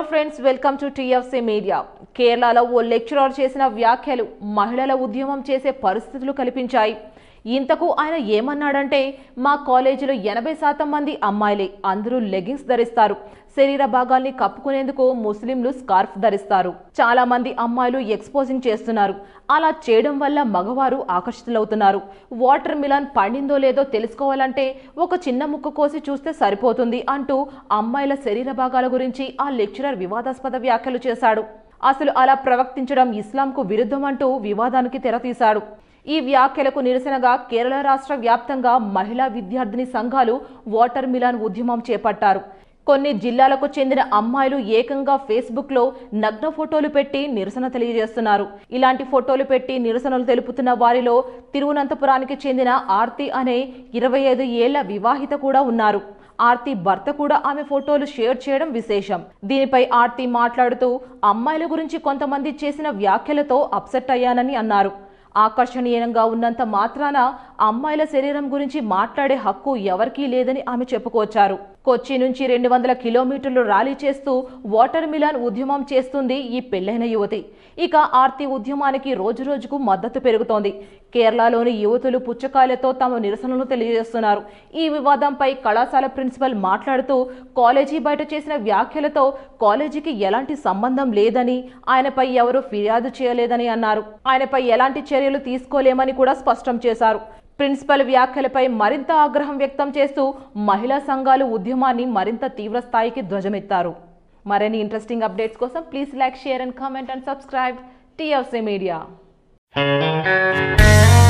friends welcome to TFC media కేరళలో ఓ lecturer చేసిన వ్యాఖ్యలు మహిళల ఉద్యమం చేసే పరిస్థితులు కల్పించాయి ఇంతకు ఆయన ఏమన్నాడంటే మా కాలేజీలో ఎనభై శాతం మంది అమ్మాయిలే అందరూ లెగిన్స్ ధరిస్తారు శరీర భాగాల్ని కప్పుకునేందుకు ముస్లింలు స్కార్ఫ్ ధరిస్తారు చాలా మంది అమ్మాయిలు ఎక్స్పోజింగ్ చేస్తున్నారు అలా చేయడం వల్ల మగవారు ఆకర్షితులవుతున్నారు వాటర్ మిలన్ పండిందో లేదో తెలుసుకోవాలంటే ఒక చిన్న ముక్క కోసి చూస్తే సరిపోతుంది అంటూ అమ్మాయిల శరీర భాగాల గురించి ఆ లెక్చరర్ వివాదాస్పద వ్యాఖ్యలు చేశాడు అసలు అలా ప్రవర్తించడం ఇస్లాంకు విరుద్ధం అంటూ వివాదానికి తెరతీశాడు ఈ వ్యాఖ్యలకు నిరసనగా కేరళ రాష్ట్ర వ్యాప్తంగా మహిళా విద్యార్థిని సంఘాలు వాటర్ మిలాన్ ఉద్యమం చేపట్టారు కొన్ని జిల్లాలకు చెందిన అమ్మాయిలు ఏకంగా ఫేస్బుక్లో నగ్న ఫోటోలు పెట్టి నిరసన తెలియజేస్తున్నారు ఇలాంటి ఫోటోలు పెట్టి నిరసనలు తెలుపుతున్న వారిలో తిరువనంతపురానికి చెందిన ఆర్తి అనే ఇరవై ఐదు ఏళ్ల వివాహిత కూడా ఉన్నారు ఆర్తి భర్త కూడా ఆమె ఫోటోలు షేర్ చేయడం విశేషం దీనిపై ఆర్తి మాట్లాడుతూ అమ్మాయిల గురించి కొంతమంది చేసిన వ్యాఖ్యలతో అప్సెట్ అయ్యానని అన్నారు ఆకర్షణీయంగా ఉన్నంత మాత్రాన అమ్మాయిల శరీరం గురించి మాట్లాడే హక్కు ఎవరికీ లేదని ఆమె చెప్పుకొచ్చారు కొచ్చి నుంచి రెండు వందల కిలోమీటర్లు ర్యాలీ చేస్తూ వాటర్ మిలాన్ ఉద్యమం చేస్తుంది ఈ పెళ్లైన యువతి ఇక ఆర్తి ఉద్యమానికి రోజు రోజుకు మద్దతు పెరుగుతోంది కేరళలోని యువతులు పుచ్చకాయలతో తమ నిరసనలు తెలియజేస్తున్నారు ఈ వివాదంపై కళాశాల ప్రిన్సిపల్ మాట్లాడుతూ కాలేజీ బయట చేసిన వ్యాఖ్యలతో కాలేజీకి ఎలాంటి సంబంధం లేదని ఆయనపై ఎవరూ ఫిర్యాదు చేయలేదని అన్నారు ఆయనపై ఎలాంటి చర్యలు తీసుకోలేమని కూడా స్పష్టం చేశారు ప్రిన్సిపల్ వ్యాఖ్యలపై మరింత ఆగ్రహం వ్యక్తం చేస్తూ మహిళా సంఘాలు ఉద్యమాన్ని మరింత తీవ్ర స్థాయికి ధ్వజమెత్తారు మరిన్ని ఇంట్రెస్టింగ్ అప్డేట్స్ కోసం please like share and comment and subscribe TFC media